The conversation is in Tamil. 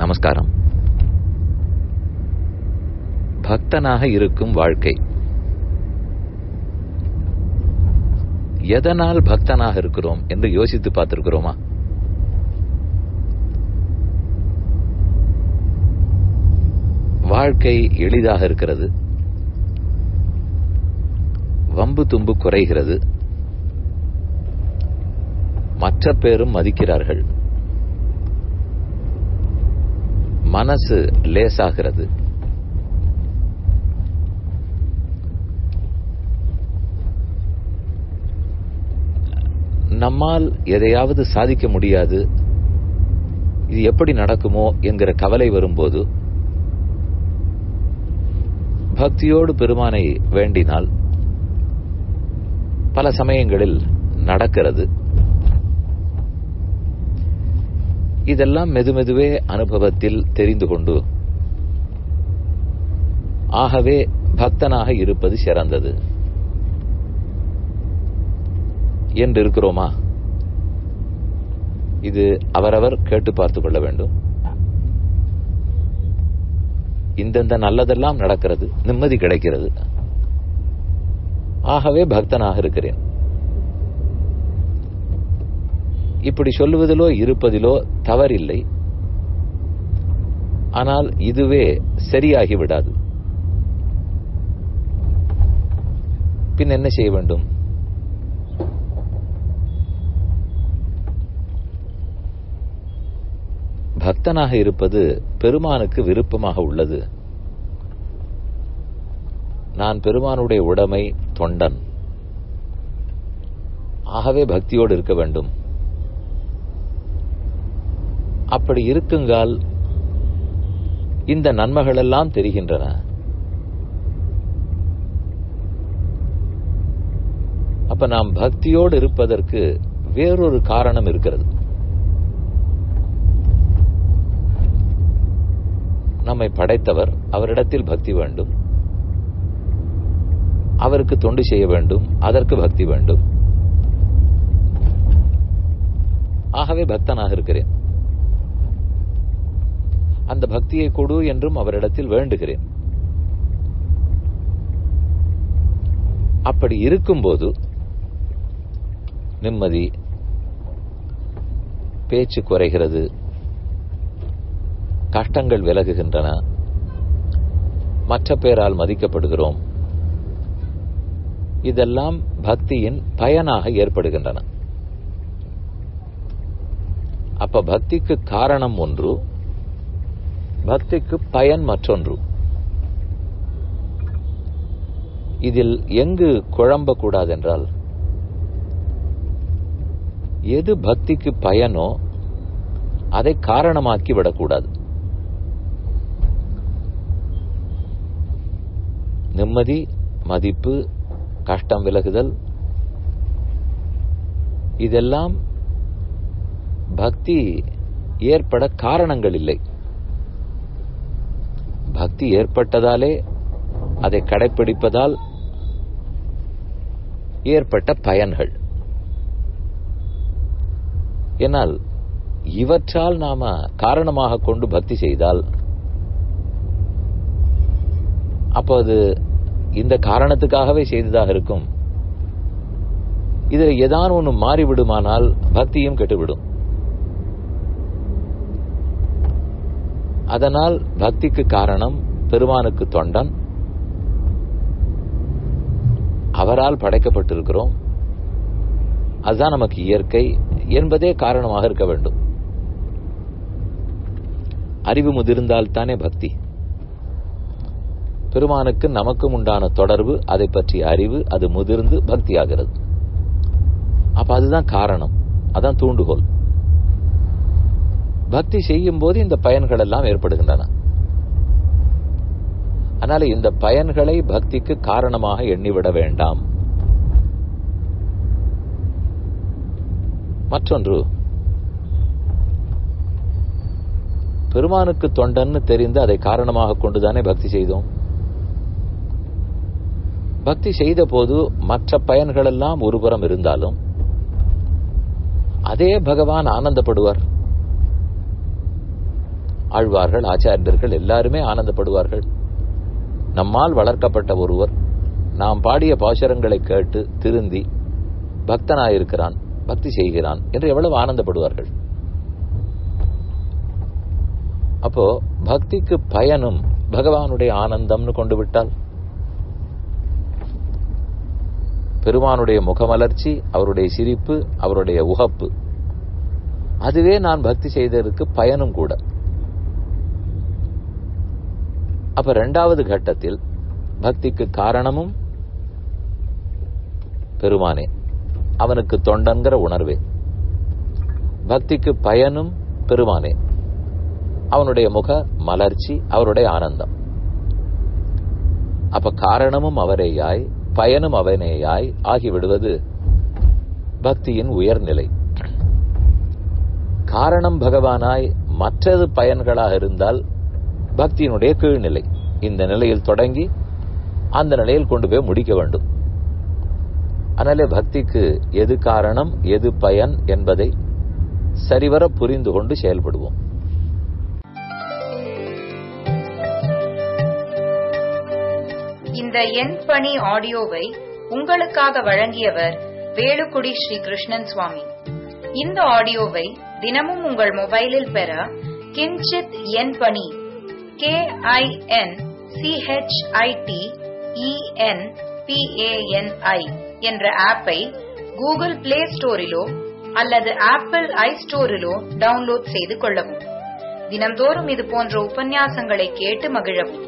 நமஸ்காரம் பக்தனாக இருக்கும் வாழ்க்கை எதனால் பக்தனாக இருக்கிறோம் என்று யோசித்து பார்த்திருக்கிறோமா வாழ்க்கை எளிதாக இருக்கிறது வம்பு தும்பு குறைகிறது மற்ற பேரும் மதிக்கிறார்கள் மனசு லேசாகிறது நம்மால் எதையாவது சாதிக்க முடியாது இது எப்படி நடக்குமோ என்கிற கவலை வரும்போது பக்தியோடு பெருமானை வேண்டினால் பல சமயங்களில் நடக்கிறது இதெல்லாம் மெதுமெதுவே அனுபவத்தில் தெரிந்து கொண்டு ஆகவே பக்தனாக இருப்பது சிறந்தது என்று இருக்கிறோமா இது அவரவர் கேட்டு பார்த்துக் கொள்ள வேண்டும் இந்தந்த நல்லதெல்லாம் நடக்கிறது நிம்மதி கிடைக்கிறது ஆகவே பக்தனாக இருக்கிறேன் இப்படி சொல்லுவதிலோ இருப்பதிலோ தவறில்லை ஆனால் இதுவே சரியாகி விடாது பின் என்ன செய்ய வேண்டும் பக்தனாக இருப்பது பெருமானுக்கு விருப்பமாக உள்ளது நான் பெருமானுடைய உடைமை தொண்டன் ஆகவே பக்தியோடு இருக்க வேண்டும் அப்படி இருக்குங்கால் இந்த நன்மைகள் எல்லாம் தெரிகின்றன அப்ப நாம் பக்தியோடு இருப்பதற்கு வேறொரு காரணம் இருக்கிறது நம்மை படைத்தவர் அவரிடத்தில் பக்தி வேண்டும் அவருக்கு தொண்டு செய்ய வேண்டும் அதற்கு பக்தி வேண்டும் ஆகவே பக்தனாக இருக்கிறேன் அந்த பக்தியை கொடு என்றும் அவரிடத்தில் வேண்டுகிறேன் அப்படி இருக்கும்போது நிம்மதி பேச்சு குறைகிறது கஷ்டங்கள் விலகுகின்றன மற்ற பேரால் மதிக்கப்படுகிறோம் இதெல்லாம் பக்தியின் பயனாக ஏற்படுகின்றன அப்ப பக்திக்கு காரணம் ஒன்று பக்திக்கு பயன் மற்றொன்று இதில் எங்கு குழம்பக்கூடாது என்றால் எது பக்திக்கு பயனோ அதை காரணமாக்கி விடக்கூடாது நிம்மதி மதிப்பு கஷ்டம் விலகுதல் இதெல்லாம் பக்தி ஏற்பட காரணங்கள் இல்லை பக்தி ஏற்பட்டதாலே அதை கடைப்பிடிப்பதால் ஏற்பட்ட பயன்கள் என்னால் இவற்றால் நாம காரணமாக கொண்டு பக்தி செய்தால் அப்போ அது இந்த காரணத்துக்காகவே செய்ததாக இருக்கும் இதில் ஏதான் ஒன்று மாறிவிடுமானால் பக்தியும் கெட்டுவிடும் அதனால் பக்திக்கு காரணம் பெருமானுக்கு தொண்டன் அவரால் படைக்கப்பட்டிருக்கிறோம் அதுதான் நமக்கு இயற்கை என்பதே காரணமாக இருக்க வேண்டும் அறிவு முதிர்ந்தால் தானே பக்தி பெருமானுக்கு நமக்கும் உண்டான தொடர்பு அதை பற்றிய அறிவு அது முதிர்ந்து பக்தியாகிறது அப்ப அதுதான் காரணம் அதான் தூண்டுகோல் பக்தி செய்யும் போது இந்த பயன்கள் எல்லாம் ஏற்படுகின்றன அதனால இந்த பயன்களை பக்திக்கு காரணமாக எண்ணிவிட வேண்டாம் மற்றொன்று பெருமானுக்கு தொண்டன்னு தெரிந்து அதை காரணமாக கொண்டுதானே பக்தி செய்தோம் பக்தி செய்த போது மற்ற பயன்கள் எல்லாம் ஒருபுறம் இருந்தாலும் அதே பகவான் ஆனந்தப்படுவார் ஆழ்வார்கள் ஆச்சாரியர்கள் எல்லாருமே ஆனந்தப்படுவார்கள் நம்மால் வளர்க்கப்பட்ட ஒருவர் நாம் பாடிய பாசுரங்களை கேட்டு திருந்தி பக்தனாயிருக்கிறான் பக்தி செய்கிறான் என்று எவ்வளவு ஆனந்தப்படுவார்கள் அப்போ பக்திக்கு பயனும் பகவானுடைய ஆனந்தம்னு கொண்டு விட்டால் பெருமானுடைய முகமலர்ச்சி அவருடைய சிரிப்பு அவருடைய உகப்பு அதுவே நான் பக்தி செய்ததற்கு பயனும் கூட அப்ப இரண்டாவது கட்டத்தில் பக்திக்கு காரணமும் பெருமானே அவனுக்கு தொண்டன்கிற உணர்வே பக்திக்கு பயனும் பெருமானே அவனுடைய முக மலர்ச்சி அவருடைய ஆனந்தம் அப்ப காரணமும் அவரேயாய் பயனும் அவனேயாய் ஆகிவிடுவது பக்தியின் உயர்நிலை காரணம் பகவானாய் மற்றது பயன்களாக இருந்தால் பக்தியினுடைய கீழ்நிலை இந்த நிலையில் தொடங்கி அந்த நிலையில் கொண்டு போய் முடிக்க வேண்டும் அதனாலே பக்திக்கு எது காரணம் எது பயன் என்பதை சரிவர புரிந்து கொண்டு செயல்படுவோம் இந்த எண் பணி ஆடியோவை உங்களுக்காக வழங்கியவர் வேலுக்குடி ஸ்ரீ கிருஷ்ணன் சுவாமி இந்த ஆடியோவை தினமும் உங்கள் மொபைலில் பெற கிஞ்சித் எண் பணி கே ஐ என் சிஹெச்ஐடி இஎன் பிஏஎன்ஐ என்ற ஆப்பை கூகுள் பிளே ஸ்டோரிலோ அல்லது ஆப்பிள் ஐ ஸ்டோரிலோ டவுன்லோட் செய்து கொள்ளவும் தினம்தோறும் இது போன்ற உபன்யாசங்களை கேட்டு மகிழவும்